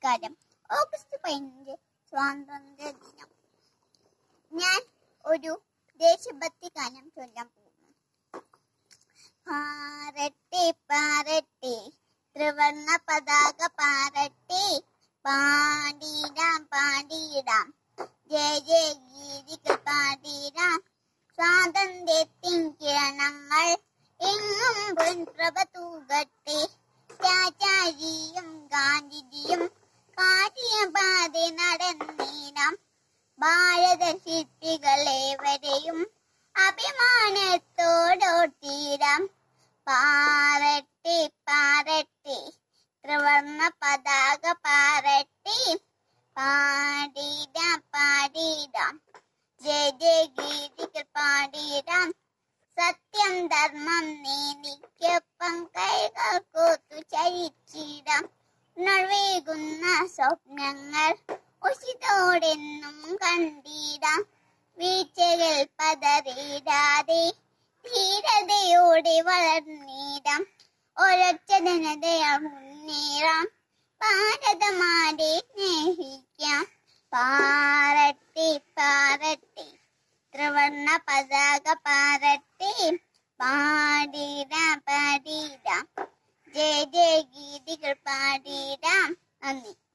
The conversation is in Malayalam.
നമസ്കാരം ഓഗസ്റ്റ് പതിനഞ്ച് സ്വാതന്ത്ര്യ ദിനം ഞാൻ ഒരു ദേശഭക്തി ഗാനം ചൊല്ലാൻ പോകുന്നു പാറട്ടെ പാറട്ടെ ത്രിവർണ പതാക പാറട്ടെ പാടിടാം പാടിടാം ജയ ജയ ഗീതികൾ പാടിടാം സ്വാതന്ത്ര്യത്തിൻ കിരണങ്ങൾ എങ്ങും പൊൻപ്രഭ തൂകട്ടെ ചാച്ചാജിയും ഗാന്ധിജിയും കാട്ടിയ പാത നടന്നിടാം ഭാരത ശില്പികളേവരെയും അഭിമാനത്തോടോട്ടിടാം പാറട്ടെ പാറട്ടെ ത്രിവർണ പതാക പാറട്ടെ പാടിടാം പാടിടാം ജയ ജയ ഗീതികൾ പാടിടാം സത്യം ധർമ്മം നീതിക്കൊപ്പം കൈകൾ കോത്തു ചരിച്ചിടാം ഉണർവേകുന്ന സ്വപ്നങ്ങൾ ഉശിതോടെന്നും കണ്ടിടാം വീഴ്ചകൾ പതറിടാതെ ധീരതയോടെ വളർന്നിടാം ഒരൊറ്റ ജനതയാൽ മുന്നേറാം ഭാരതമാരെ സ്നേഹിക്കാം പാറട്ടെ പാറട്ടെ ത്രിവർണ പതാക പാറട്ടെ പാടിടാം പാടിടാം ജയ ജയ ഗീതികൾ പാടിടാം നന്ദി